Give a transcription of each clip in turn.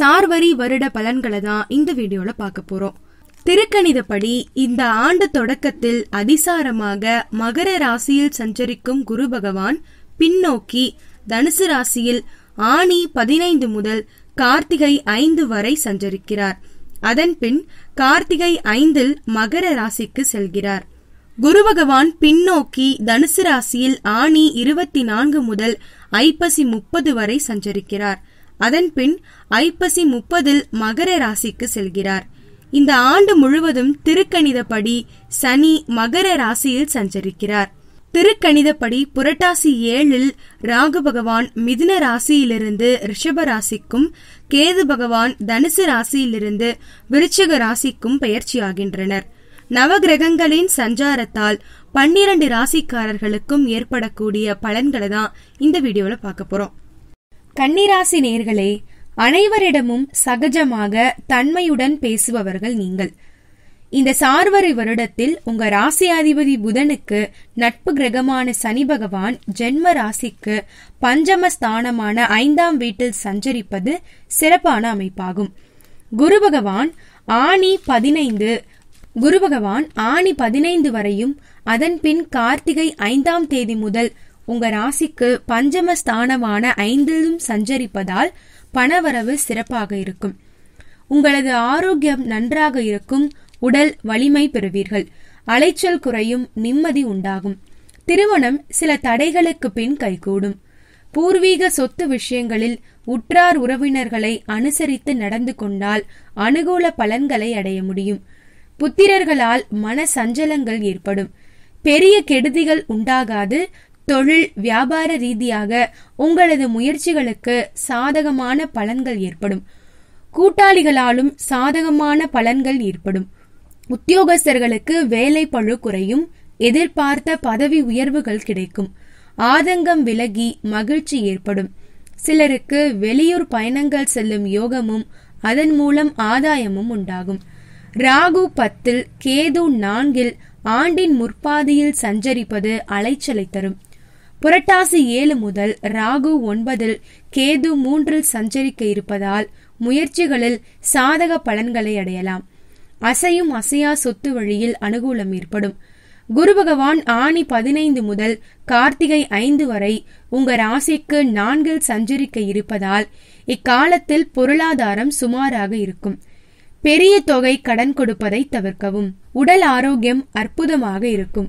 சார்வரி வருட பலன்களை தான் இந்த வீடியோல பார்க்க போறோம் திருக்கணிதப்படி இந்த ஆண்டு தொடக்கத்தில் அதிசாரமாக மகர ராசியில் சஞ்சரிக்கும் குரு பகவான் பின்னோக்கி தனுசு ராசியில் ஆணி பதினைந்து முதல் கார்த்திகை ஐந்து வரை சஞ்சரிக்கிறார் அதன்பின் கார்த்திகை ஐந்தில் மகர ராசிக்கு செல்கிறார் குரு பகவான் பின்னோக்கி தனுசு ராசியில் ஆணி இருபத்தி நான்கு முதல் ஐப்பசி முப்பது வரை சஞ்சரிக்கிறார் அதன்பின் ஐப்பசி முப்பதில் மகர ராசிக்கு செல்கிறார் இந்த ஆண்டு முழுவதும் திருக்கணிதப்படி சனி மகர ராசியில் சஞ்சரிக்கிறார் திருக்கணிதப்படி புரட்டாசி ஏழில் ராகு பகவான் மிதுன ராசியிலிருந்து ரிஷப ராசிக்கும் கேது பகவான் தனுசு ராசியிலிருந்து விருச்சிக ராசிக்கும் பெயர்ச்சியாகின்றனர் நவகிரகங்களின் சஞ்சாரத்தால் பன்னிரண்டு ராசிக்காரர்களுக்கும் ஏற்படக்கூடிய பலன்களை தான் இந்த வீடியோல பார்க்க போறோம் கன்னிராசி நேர்களே அனைவரிடமும் சகஜமாக தன்மையுடன் பேசுபவர்கள் நீங்கள் இந்த சார்வரி வருடத்தில் உங்க ராசியாதிபதி புதனுக்கு நட்பு கிரகமான சனி பகவான் ஜென்ம ராசிக்கு பஞ்சம ஸ்தானமான ஐந்தாம் வீட்டில் சஞ்சரிப்பது சிறப்பான அமைப்பாகும் குரு பகவான் ஆணி பதினைந்து குரு பகவான் ஆணி பதினைந்து வரையும் அதன் பின் கார்த்திகை ஐந்தாம் தேதி முதல் உங்க ராசிக்கு பஞ்சம ஸ்தானமான ஐந்திலும் சஞ்சரிப்பதால் பணவரவு சிறப்பாக இருக்கும் உங்களது ஆரோக்கியம் நன்றாக இருக்கும் உடல் வலிமை பெறுவீர்கள் அலைச்சல் குறையும் நிம்மதி உண்டாகும் திருமணம் சில தடைகளுக்கு பின் கைகூடும் பூர்வீக சொத்து விஷயங்களில் உற்றார் உறவினர்களை அனுசரித்து நடந்து கொண்டால் அனுகூல பலன்களை அடைய முடியும் புத்திரர்களால் மன சஞ்சலங்கள் ஏற்படும் பெரிய கெடுதிகள் உண்டாகாது தொழில் வியாபார ரீதியாக உங்களது முயற்சிகளுக்கு சாதகமான பலன்கள் ஏற்படும் கூட்டாளிகளாலும் சாதகமான பலன்கள் ஏற்படும் உத்தியோகஸ்தர்களுக்கு வேலை பழு குறையும் எதிர்பார்த்த பதவி உயர்வுகள் கிடைக்கும் ஆதங்கம் விலகி மகிழ்ச்சி ஏற்படும் சிலருக்கு வெளியூர் பயணங்கள் செல்லும் யோகமும் அதன் மூலம் ஆதாயமும் உண்டாகும் ராகு பத்தில் கேது நான்கில் ஆண்டின் முற்பாதியில் சஞ்சரிப்பது அலைச்சலை தரும் புரட்டாசி ஏழு முதல் ராகு ஒன்பதில் கேது மூன்றில் சஞ்சரிக்க இருப்பதால் முயற்சிகளில் சாதக பலன்களை அடையலாம் அசையும் அசையா சொத்து வழியில் அனுகூலம் ஏற்படும் குரு பகவான் ஆணி பதினைந்து முதல் கார்த்திகை ஐந்து வரை உங்க ராசிக்கு நான்கில் சஞ்சரிக்க இருப்பதால் இக்காலத்தில் பொருளாதாரம் சுமாராக இருக்கும் பெரிய தொகை கடன் கொடுப்பதை தவிர்க்கவும் உடல் ஆரோக்கியம் அற்புதமாக இருக்கும்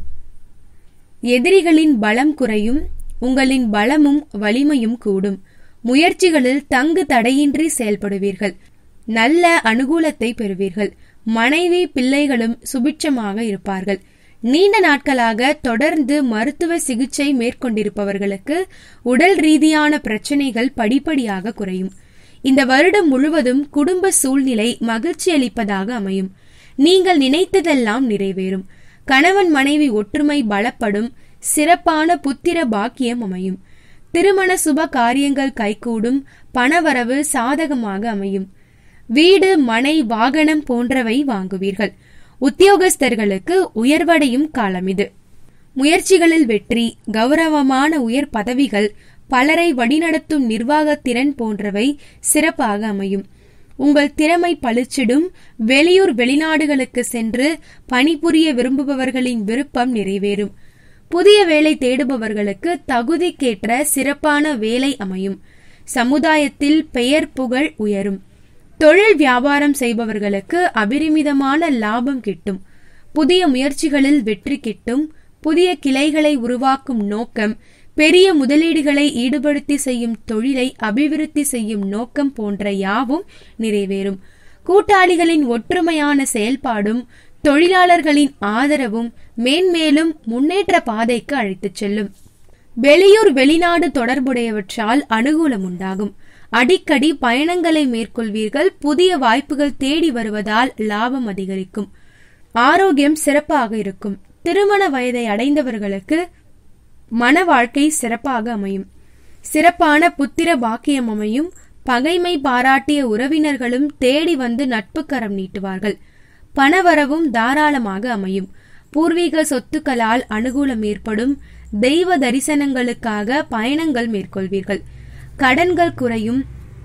எதிரிகளின் பலம் குறையும் உங்களின் பலமும் வலிமையும் கூடும் முயற்சிகளில் தங்கு தடையின்றி செயல்படுவீர்கள் நல்ல அனுகூலத்தை பெறுவீர்கள் மனைவி பிள்ளைகளும் சுபிட்சமாக இருப்பார்கள் நீண்ட நாட்களாக தொடர்ந்து மருத்துவ சிகிச்சை மேற்கொண்டிருப்பவர்களுக்கு உடல் ரீதியான பிரச்சனைகள் படிப்படியாக குறையும் இந்த வருடம் முழுவதும் குடும்ப சூழ்நிலை மகிழ்ச்சி அளிப்பதாக அமையும் நீங்கள் நினைத்ததெல்லாம் நிறைவேறும் கணவன் மனைவி ஒற்றுமை பலப்படும் சிறப்பான புத்திர பாக்கியம் அமையும் திருமண சுப காரியங்கள் கைகூடும் பணவரவு சாதகமாக அமையும் வீடு மனை வாகனம் போன்றவை வாங்குவீர்கள் உத்தியோகஸ்தர்களுக்கு உயர்வடையும் காலம் இது முயற்சிகளில் வெற்றி கௌரவமான உயர் பதவிகள் பலரை வழிநடத்தும் நிர்வாகத்திறன் போன்றவை சிறப்பாக அமையும் உங்கள் திறமை பளிச்சிடும் வெளியூர் வெளிநாடுகளுக்கு சென்று பணிபுரிய விரும்புபவர்களின் விருப்பம் நிறைவேறும் புதிய வேலை தேடுபவர்களுக்கு தகுதிக்கேற்ற சிறப்பான வேலை அமையும் சமுதாயத்தில் பெயர் புகழ் உயரும் தொழில் வியாபாரம் செய்பவர்களுக்கு அபரிமிதமான லாபம் கிட்டும் புதிய முயற்சிகளில் வெற்றி கிட்டும் புதிய கிளைகளை உருவாக்கும் நோக்கம் பெரிய முதலீடுகளை ஈடுபடுத்தி செய்யும் தொழிலை அபிவிருத்தி செய்யும் நோக்கம் போன்ற யாவும் நிறைவேறும் கூட்டாளிகளின் ஒற்றுமையான செயல்பாடும் தொழிலாளர்களின் ஆதரவும் மேன்மேலும் முன்னேற்ற பாதைக்கு அழைத்துச் செல்லும் வெளியூர் வெளிநாடு தொடர்புடையவற்றால் அனுகூலம் உண்டாகும் அடிக்கடி பயணங்களை மேற்கொள்வீர்கள் புதிய வாய்ப்புகள் தேடி வருவதால் லாபம் அதிகரிக்கும் ஆரோக்கியம் சிறப்பாக இருக்கும் திருமண வயதை அடைந்தவர்களுக்கு மன வாழ்க்கை சிறப்பாக அமையும் சிறப்பான புத்திர பாக்கியம் அமையும் பகைமை பாராட்டிய உறவினர்களும் தேடி வந்து நட்பு கரம் நீட்டுவார்கள் பணவரவும் தாராளமாக அமையும் பூர்வீக சொத்துக்களால் அனுகூலம் ஏற்படும் தெய்வ தரிசனங்களுக்காக பயணங்கள் மேற்கொள்வீர்கள் கடன்கள் குறையும்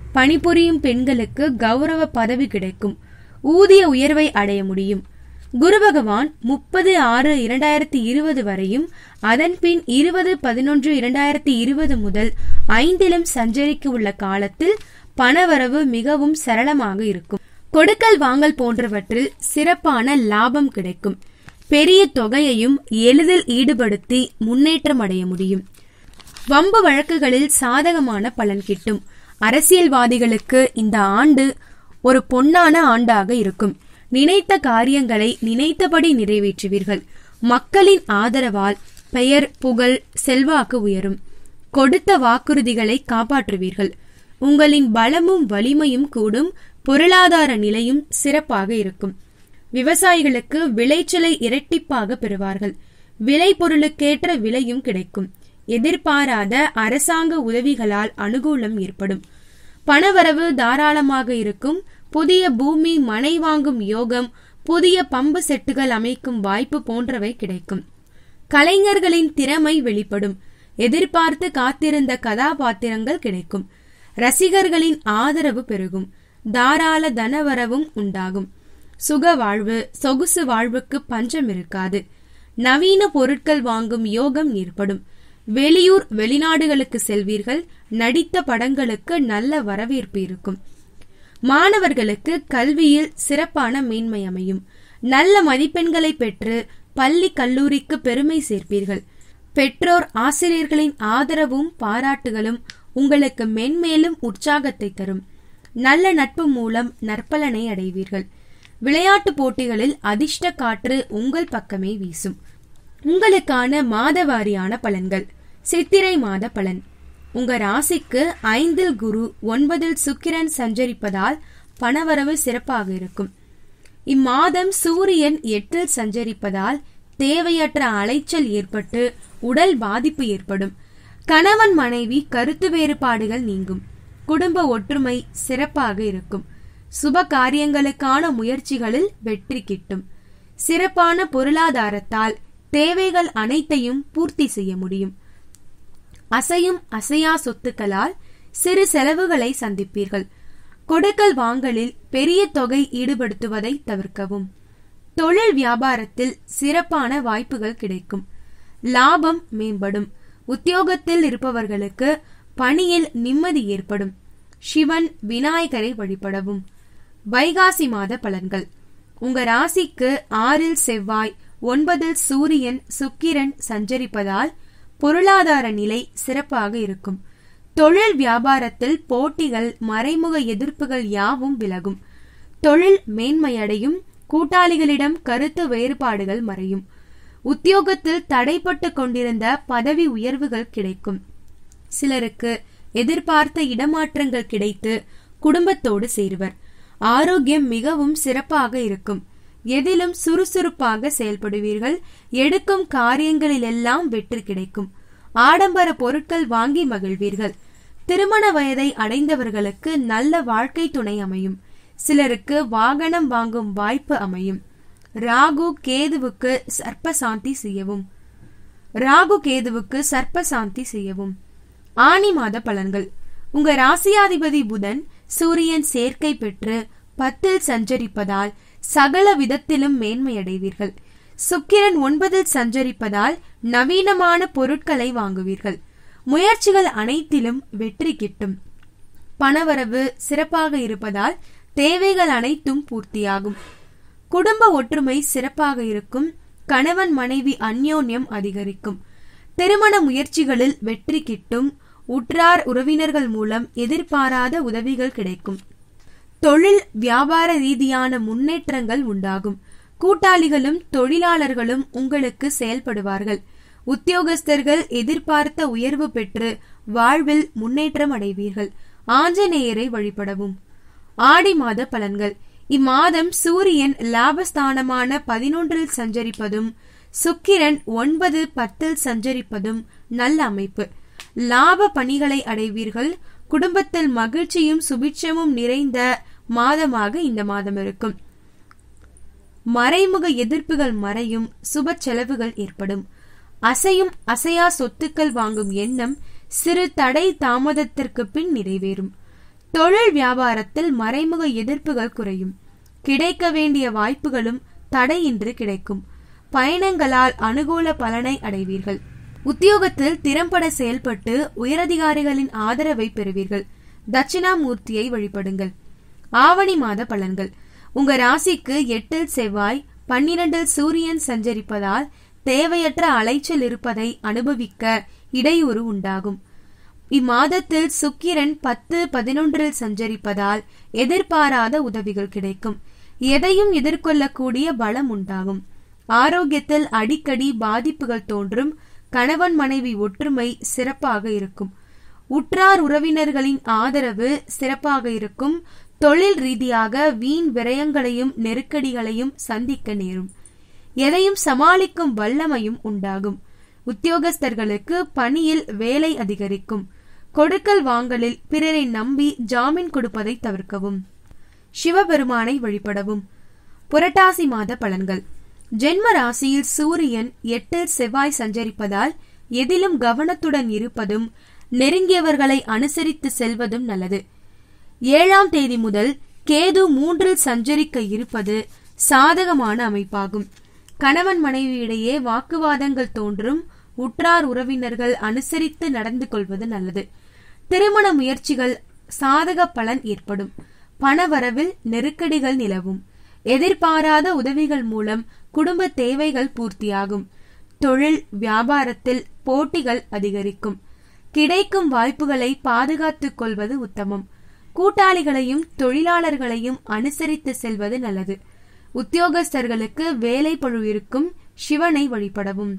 பணிபுரியும் பெண்களுக்கு கௌரவ பதவி கிடைக்கும் ஊதிய உயர்வை அடைய முடியும் குரு பகவான் முப்பது ஆறு இரண்டாயிரத்தி இருபது வரையும் அதன்பின் இருபது பதினொன்று இரண்டாயிரத்தி இருபது முதல் ஐந்திலும் சஞ்சரிக்க உள்ள காலத்தில் பணவரவு மிகவும் சரளமாக இருக்கும் கொடுக்கல் வாங்கல் போன்றவற்றில் சிறப்பான லாபம் கிடைக்கும் பெரிய தொகையையும் எளிதில் ஈடுபடுத்தி முன்னேற்றம் அடைய முடியும் வம்பு வழக்குகளில் சாதகமான பலன் கிட்டும் அரசியல்வாதிகளுக்கு இந்த ஆண்டு ஒரு பொன்னான ஆண்டாக இருக்கும் நினைத்த காரியங்களை நினைத்தபடி நிறைவேற்றுவீர்கள் மக்களின் ஆதரவால் பெயர் புகழ் செல்வாக்கு உயரும் கொடுத்த வாக்குறுதிகளை காப்பாற்றுவீர்கள் உங்களின் பலமும் வலிமையும் கூடும் பொருளாதார நிலையும் சிறப்பாக இருக்கும் விவசாயிகளுக்கு விளைச்சலை இரட்டிப்பாக பெறுவார்கள் விளை பொருளுக்கேற்ற விலையும் கிடைக்கும் எதிர்பாராத அரசாங்க உதவிகளால் அனுகூலம் ஏற்படும் பணவரவு தாராளமாக இருக்கும் புதிய பூமி மனை வாங்கும் யோகம் புதிய பம்பு செட்டுகள் அமைக்கும் வாய்ப்பு போன்றவை கிடைக்கும் கலைஞர்களின் திறமை வெளிப்படும் எதிர்பார்த்து காத்திருந்த கதாபாத்திரங்கள் கிடைக்கும் ரசிகர்களின் ஆதரவு பெருகும் தாராள தனவரவும் உண்டாகும் சுக வாழ்வு சொகுசு வாழ்வுக்கு பஞ்சம் இருக்காது நவீன பொருட்கள் வாங்கும் யோகம் ஏற்படும் வெளியூர் வெளிநாடுகளுக்கு செல்வீர்கள் நடித்த படங்களுக்கு நல்ல வரவேற்பு இருக்கும் மாணவர்களுக்கு கல்வியில் சிறப்பான மேன்மை அமையும் நல்ல மதிப்பெண்களை பெற்று பள்ளி கல்லூரிக்கு பெருமை சேர்ப்பீர்கள் பெற்றோர் ஆசிரியர்களின் ஆதரவும் பாராட்டுகளும் உங்களுக்கு மென்மேலும் உற்சாகத்தை தரும் நல்ல நட்பு மூலம் நற்பலனை அடைவீர்கள் விளையாட்டு போட்டிகளில் அதிர்ஷ்ட காற்று உங்கள் பக்கமே வீசும் உங்களுக்கான மாதவாரியான பலன்கள் சித்திரை மாத பலன் உங்க ராசிக்கு ஐந்தில் குரு ஒன்பதில் சுக்கிரன் சஞ்சரிப்பதால் பணவரவு சிறப்பாக இருக்கும் இம்மாதம் சூரியன் எட்டில் சஞ்சரிப்பதால் தேவையற்ற அலைச்சல் ஏற்பட்டு உடல் பாதிப்பு ஏற்படும் கணவன் மனைவி கருத்து வேறுபாடுகள் நீங்கும் குடும்ப ஒற்றுமை சிறப்பாக இருக்கும் சுப காரியங்களுக்கான முயற்சிகளில் வெற்றி கிட்டும் சிறப்பான பொருளாதாரத்தால் தேவைகள் அனைத்தையும் பூர்த்தி செய்ய முடியும் அசையும் அசையா சொத்துக்களால் சிறு செலவுகளை சந்திப்பீர்கள் கொடுக்கல் வாங்கலில் பெரிய தொகை ஈடுபடுத்துவதை தவிர்க்கவும் தொழில் வியாபாரத்தில் சிறப்பான வாய்ப்புகள் கிடைக்கும் லாபம் மேம்படும் உத்தியோகத்தில் இருப்பவர்களுக்கு பணியில் நிம்மதி ஏற்படும் சிவன் விநாயகரை வழிபடவும் வைகாசி மாத பலன்கள் உங்க ராசிக்கு ஆறில் செவ்வாய் ஒன்பதில் சூரியன் சுக்கிரன் சஞ்சரிப்பதால் பொருளாதார நிலை சிறப்பாக இருக்கும் தொழில் வியாபாரத்தில் போட்டிகள் மறைமுக எதிர்ப்புகள் யாவும் விலகும் தொழில் மேன்மையடையும் கூட்டாளிகளிடம் கருத்து வேறுபாடுகள் மறையும் உத்தியோகத்தில் தடைப்பட்டு கொண்டிருந்த பதவி உயர்வுகள் கிடைக்கும் சிலருக்கு எதிர்பார்த்த இடமாற்றங்கள் கிடைத்து குடும்பத்தோடு சேருவர் ஆரோக்கியம் மிகவும் சிறப்பாக இருக்கும் எதிலும் சுறுசுறுப்பாக செயல்படுவீர்கள் எடுக்கும் காரியங்களிலெல்லாம் வெற்றி கிடைக்கும் ஆடம்பர பொருட்கள் வாங்கி மகிழ்வீர்கள் திருமண வயதை அடைந்தவர்களுக்கு நல்ல வாழ்க்கை துணை அமையும் சிலருக்கு வாகனம் வாங்கும் வாய்ப்பு அமையும் ராகு கேதுவுக்கு சர்ப்ப சாந்தி செய்யவும் ராகு கேதுவுக்கு சர்ப்ப சாந்தி செய்யவும் ஆனி மாத பலன்கள் உங்க ராசியாதிபதி புதன் சூரியன் சேர்க்கை பெற்று பத்தில் சஞ்சரிப்பதால் சகல விதத்திலும் மேன்மையடைவீர்கள் சுக்கிரன் ஒன்பதில் சஞ்சரிப்பதால் நவீனமான பொருட்களை வாங்குவீர்கள் முயற்சிகள் அனைத்திலும் வெற்றி கிட்டும் பணவரவு சிறப்பாக இருப்பதால் தேவைகள் அனைத்தும் பூர்த்தியாகும் குடும்ப ஒற்றுமை சிறப்பாக இருக்கும் கணவன் மனைவி அந்யோன்யம் அதிகரிக்கும் திருமண முயற்சிகளில் வெற்றி கிட்டும் உற்றார் உறவினர்கள் மூலம் எதிர்பாராத உதவிகள் கிடைக்கும் தொழில் வியாபார ரீதியான முன்னேற்றங்கள் உண்டாகும் கூட்டாளிகளும் தொழிலாளர்களும் உங்களுக்கு செயல்படுவார்கள் உத்தியோகஸ்தர்கள் எதிர்பார்த்த உயர்வு பெற்று வாழ்வில் முன்னேற்றம் அடைவீர்கள் ஆஞ்சநேயரை வழிபடவும் ஆடி மாத பலன்கள் இம்மாதம் சூரியன் லாபஸ்தானமான பதினொன்றில் சஞ்சரிப்பதும் சுக்கிரன் ஒன்பது பத்தில் சஞ்சரிப்பதும் நல்ல அமைப்பு லாப பணிகளை அடைவீர்கள் குடும்பத்தில் மகிழ்ச்சியும் சுபிட்சமும் நிறைந்த மாதமாக இந்த மாதம் இருக்கும் மறைமுக எதிர்ப்புகள் மறையும் சுப செலவுகள் ஏற்படும் அசையும் அசையா சொத்துக்கள் வாங்கும் எண்ணம் சிறு தடை தாமதத்திற்கு பின் நிறைவேறும் தொழில் வியாபாரத்தில் மறைமுக எதிர்ப்புகள் குறையும் கிடைக்க வேண்டிய வாய்ப்புகளும் தடையின்றி கிடைக்கும் பயணங்களால் அனுகூல பலனை அடைவீர்கள் உத்தியோகத்தில் திறம்பட செயல்பட்டு உயரதிகாரிகளின் ஆதரவை பெறுவீர்கள் தட்சிணாமூர்த்தியை வழிபடுங்கள் ஆவணி மாத பலன்கள் உங்க ராசிக்கு எட்டில் செவ்வாய் பன்னிரண்டில் சூரியன் சஞ்சரிப்பதால் தேவையற்ற அலைச்சல் இருப்பதை அனுபவிக்க இடையூறு உண்டாகும் இம்மாதத்தில் சுக்கிரன் பத்து பதினொன்றில் சஞ்சரிப்பதால் எதிர்பாராத உதவிகள் கிடைக்கும் எதையும் எதிர்கொள்ளக்கூடிய பலம் உண்டாகும் ஆரோக்கியத்தில் அடிக்கடி பாதிப்புகள் தோன்றும் கணவன் மனைவி ஒற்றுமை சிறப்பாக இருக்கும் உற்றார் உறவினர்களின் ஆதரவு சிறப்பாக இருக்கும் தொழில் ரீதியாக வீண் விரயங்களையும் நெருக்கடிகளையும் சந்திக்க நேரும் எதையும் சமாளிக்கும் வல்லமையும் உண்டாகும் உத்தியோகஸ்தர்களுக்கு பணியில் வேலை அதிகரிக்கும் கொடுக்கல் வாங்கலில் பிறரை நம்பி ஜாமீன் கொடுப்பதை தவிர்க்கவும் சிவபெருமானை வழிபடவும் புரட்டாசி மாத பலன்கள் ஜென்ம ராசியில் சூரியன் எட்டில் செவ்வாய் சஞ்சரிப்பதால் எதிலும் கவனத்துடன் இருப்பதும் நெருங்கியவர்களை அனுசரித்து செல்வதும் நல்லது ஏழாம் தேதி முதல் கேது மூன்றில் சஞ்சரிக்க இருப்பது சாதகமான அமைப்பாகும் கணவன் மனைவியிடையே வாக்குவாதங்கள் தோன்றும் உற்றார் உறவினர்கள் அனுசரித்து நடந்து கொள்வது நல்லது திருமண முயற்சிகள் சாதக பலன் ஏற்படும் பணவரவில் நெருக்கடிகள் நிலவும் எதிர்பாராத உதவிகள் மூலம் குடும்ப தேவைகள் பூர்த்தியாகும் தொழில் வியாபாரத்தில் போட்டிகள் அதிகரிக்கும் கிடைக்கும் வாய்ப்புகளை பாதுகாத்துக் கொள்வது உத்தமம் கூட்டாளிகளையும் தொழிலாளர்களையும் அனுசரித்து செல்வது நல்லது உத்தியோகஸ்தர்களுக்கு வேலை பழு இருக்கும் சிவனை வழிபடவும்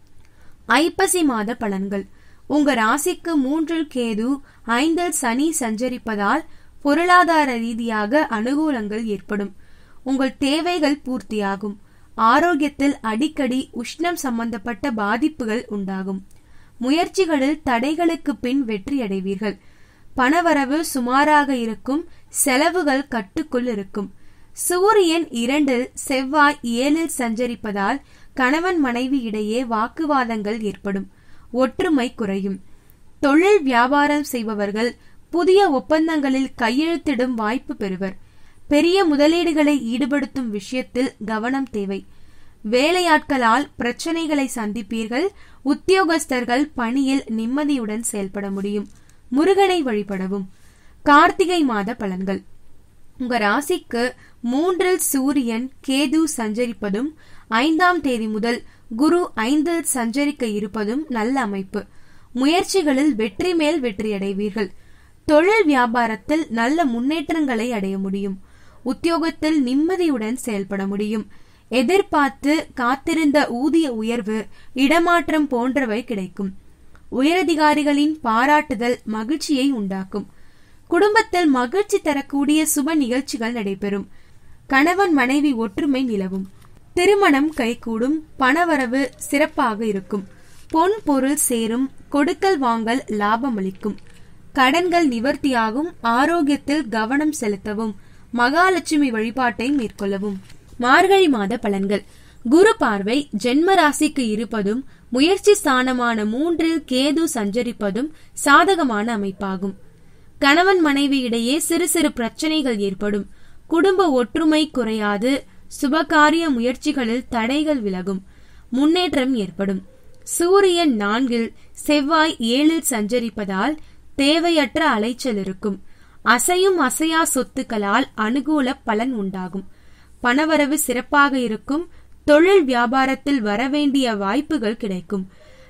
ஐப்பசி மாத பலன்கள் உங்க ராசிக்கு மூன்றில் கேது ஐந்தில் சனி சஞ்சரிப்பதால் பொருளாதார ரீதியாக அனுகூலங்கள் ஏற்படும் உங்கள் தேவைகள் பூர்த்தியாகும் ஆரோக்கியத்தில் அடிக்கடி உஷ்ணம் சம்பந்தப்பட்ட பாதிப்புகள் உண்டாகும் முயற்சிகளில் தடைகளுக்கு பின் வெற்றி அடைவீர்கள் பணவரவு சுமாராக இருக்கும் செலவுகள் கட்டுக்குள் இருக்கும் சூரியன் இரண்டில் செவ்வாய் ஏழில் சஞ்சரிப்பதால் கணவன் மனைவி இடையே வாக்குவாதங்கள் ஏற்படும் ஒற்றுமை குறையும் தொழில் வியாபாரம் செய்பவர்கள் புதிய ஒப்பந்தங்களில் கையெழுத்திடும் வாய்ப்பு பெறுவர் பெரிய முதலீடுகளை ஈடுபடுத்தும் விஷயத்தில் கவனம் தேவை வேலையாட்களால் பிரச்சனைகளை சந்திப்பீர்கள் உத்தியோகஸ்தர்கள் பணியில் நிம்மதியுடன் செயல்பட முடியும் முருகனை வழிபடவும் கார்த்திகை மாத பலன்கள் உங்க ராசிக்கு மூன்றில் சூரியன் கேது சஞ்சரிப்பதும் ஐந்தாம் தேதி முதல் குரு ஐந்தில் சஞ்சரிக்க இருப்பதும் நல்ல அமைப்பு முயற்சிகளில் வெற்றி மேல் வெற்றி அடைவீர்கள் தொழில் வியாபாரத்தில் நல்ல முன்னேற்றங்களை அடைய முடியும் உத்தியோகத்தில் நிம்மதியுடன் செயல்பட முடியும் எதிர்பார்த்து காத்திருந்த ஊதிய உயர்வு இடமாற்றம் போன்றவை கிடைக்கும் உயரதிகாரிகளின் பாராட்டுதல் மகிழ்ச்சியை உண்டாக்கும் குடும்பத்தில் மகிழ்ச்சி தரக்கூடிய சுப நிகழ்ச்சிகள் நடைபெறும் கணவன் மனைவி ஒற்றுமை நிலவும் திருமணம் கைகூடும் பணவரவு சிறப்பாக இருக்கும் பொன் பொருள் சேரும் கொடுக்கல் வாங்கல் லாபம் அளிக்கும் கடன்கள் நிவர்த்தியாகும் ஆரோக்கியத்தில் கவனம் செலுத்தவும் மகாலட்சுமி வழிபாட்டை மேற்கொள்ளவும் மார்கழி மாத பலன்கள் குரு பார்வை ஜென்ம ராசிக்கு இருப்பதும் முயற்சி ஸ்தானமான மூன்றில் கேது சஞ்சரிப்பதும் சாதகமான அமைப்பாகும் கணவன் மனைவி இடையே சிறு சிறு பிரச்சனைகள் ஏற்படும் குடும்ப ஒற்றுமை குறையாது சுபகாரிய முயற்சிகளில் தடைகள் விலகும் முன்னேற்றம் ஏற்படும் சூரியன் நான்கில் செவ்வாய் ஏழில் சஞ்சரிப்பதால் தேவையற்ற அலைச்சல் இருக்கும் அசையும் அசையா சொத்துக்களால் அனுகூல பலன் உண்டாகும் பணவரவு சிறப்பாக இருக்கும் தொழில் வியாபாரத்தில் வரவேண்டிய வாய்ப்புகள் கிடைக்கும்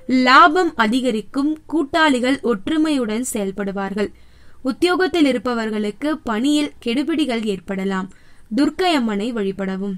லாபம் அதிகரிக்கும் கூட்டாளிகள் ஒற்றுமையுடன் செயல்படுவார்கள் உத்தியோகத்தில் இருப்பவர்களுக்கு பணியில் கெடுபிடிகள் ஏற்படலாம் துர்க்கை அம்மனை வழிபடவும்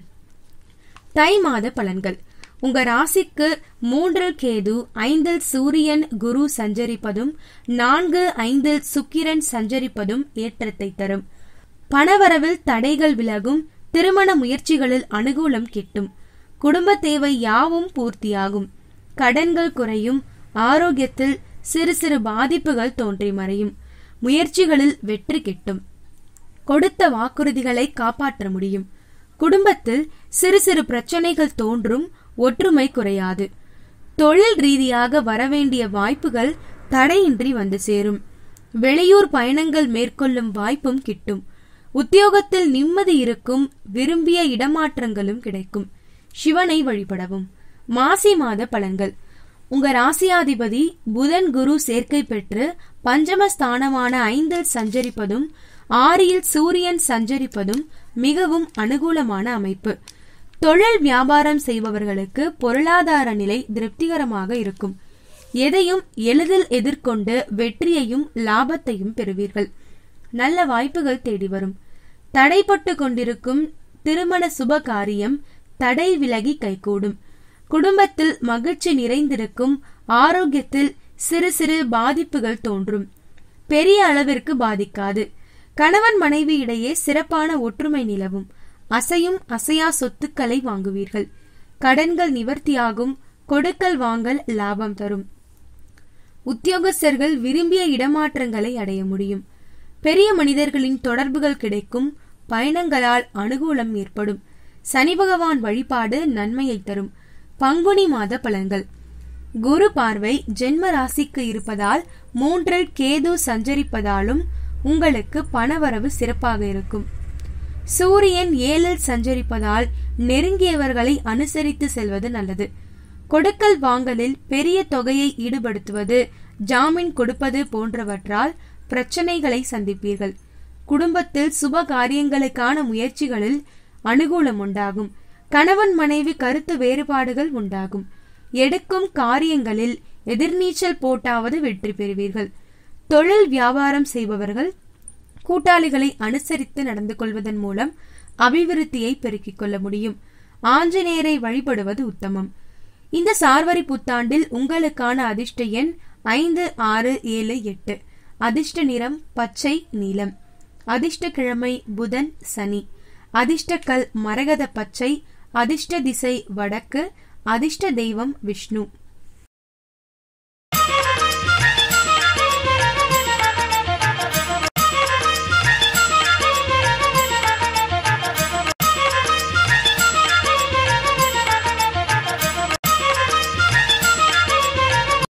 தை மாத பலன்கள் உங்க ராசிக்கு மூன்றில் கேது ஐந்தில் சூரியன் குரு சஞ்சரிப்பதும் நான்கு ஐந்தில் சுக்கிரன் சஞ்சரிப்பதும் ஏற்றத்தை தரும் பணவரவில் தடைகள் விலகும் திருமண முயற்சிகளில் அனுகூலம் கிட்டும் குடும்ப தேவை யாவும் பூர்த்தியாகும் கடன்கள் குறையும் ஆரோக்கியத்தில் சிறு சிறு பாதிப்புகள் தோன்றி மறையும் முயற்சிகளில் வெற்றி கிட்டும் கொடுத்த வாக்குறுதிகளை காப்பாற்ற முடியும் குடும்பத்தில் சிறு சிறு பிரச்சனைகள் தோன்றும் ஒற்றுமை குறையாது தொழில் ரீதியாக வரவேண்டிய வாய்ப்புகள் தடையின்றி வந்து சேரும் வெளியூர் பயணங்கள் மேற்கொள்ளும் வாய்ப்பும் கிட்டும் உத்தியோகத்தில் நிம்மதி இருக்கும் விரும்பிய இடமாற்றங்களும் கிடைக்கும் சிவனை வழிபடவும் மாசி மாத பலன்கள் உங்க ராசியாதிபதி புதன் குரு சேர்க்கை பெற்று பஞ்சமஸ்தானமான ஐந்தில் சஞ்சரிப்பதும் ஆறில் சூரியன் சஞ்சரிப்பதும் மிகவும் அனுகூலமான அமைப்பு தொழில் வியாபாரம் செய்பவர்களுக்கு பொருளாதார நிலை திருப்திகரமாக இருக்கும் எதையும் எளிதில் எதிர்கொண்டு வெற்றியையும் லாபத்தையும் பெறுவீர்கள் நல்ல வாய்ப்புகள் தேடி வரும் தடைப்பட்டு கொண்டிருக்கும் திருமண சுப காரியம் தடை விலகி கைகூடும் குடும்பத்தில் மகிழ்ச்சி நிறைந்திருக்கும் ஆரோக்கியத்தில் சிறு சிறு பாதிப்புகள் தோன்றும் பெரிய அளவிற்கு பாதிக்காது கணவன் மனைவி இடையே சிறப்பான ஒற்றுமை நிலவும் அசையும் அசையா சொத்துக்களை வாங்குவீர்கள் கடன்கள் நிவர்த்தியாகும் கொடுக்கல் வாங்கல் லாபம் தரும் உத்தியோகஸ்தர்கள் விரும்பிய இடமாற்றங்களை அடைய முடியும் பெரிய மனிதர்களின் தொடர்புகள் கிடைக்கும் பயணங்களால் அனுகூலம் ஏற்படும் சனி பகவான் வழிபாடு நன்மையை தரும் பங்குனி மாத பலன்கள் குரு பார்வை ஜென்ம ராசிக்கு இருப்பதால் மூன்றில் கேது சஞ்சரிப்பதாலும் உங்களுக்கு பணவரவு சிறப்பாக இருக்கும் சூரியன் ஏழில் சஞ்சரிப்பதால் நெருங்கியவர்களை அனுசரித்து செல்வது நல்லது கொடுக்கல் வாங்கலில் பெரிய தொகையை ஈடுபடுத்துவது ஜாமீன் கொடுப்பது போன்றவற்றால் பிரச்சனைகளை சந்திப்பீர்கள் குடும்பத்தில் சுப காரியங்களுக்கான முயற்சிகளில் அனுகூலம் உண்டாகும் கணவன் மனைவி கருத்து வேறுபாடுகள் உண்டாகும் எடுக்கும் காரியங்களில் எதிர்நீச்சல் போட்டாவது வெற்றி பெறுவீர்கள் தொழில் வியாபாரம் செய்பவர்கள் கூட்டாளிகளை அனுசரித்து நடந்து கொள்வதன் மூலம் அபிவிருத்தியை பெருக்கிக் கொள்ள முடியும் ஆஞ்சநேயரை வழிபடுவது உத்தமம் இந்த சார்வரி புத்தாண்டில் உங்களுக்கான அதிர்ஷ்ட எண் ஐந்து ஆறு ஏழு எட்டு அதிர்ஷ்ட நிறம் பச்சை நீலம் அதிர்ஷ்ட கிழமை புதன் சனி அதிர்ஷ்ட கல் மரகத பச்சை அதிர்ஷ்ட திசை வடக்கு அதிர்ஷ்ட தெய்வம் விஷ்ணு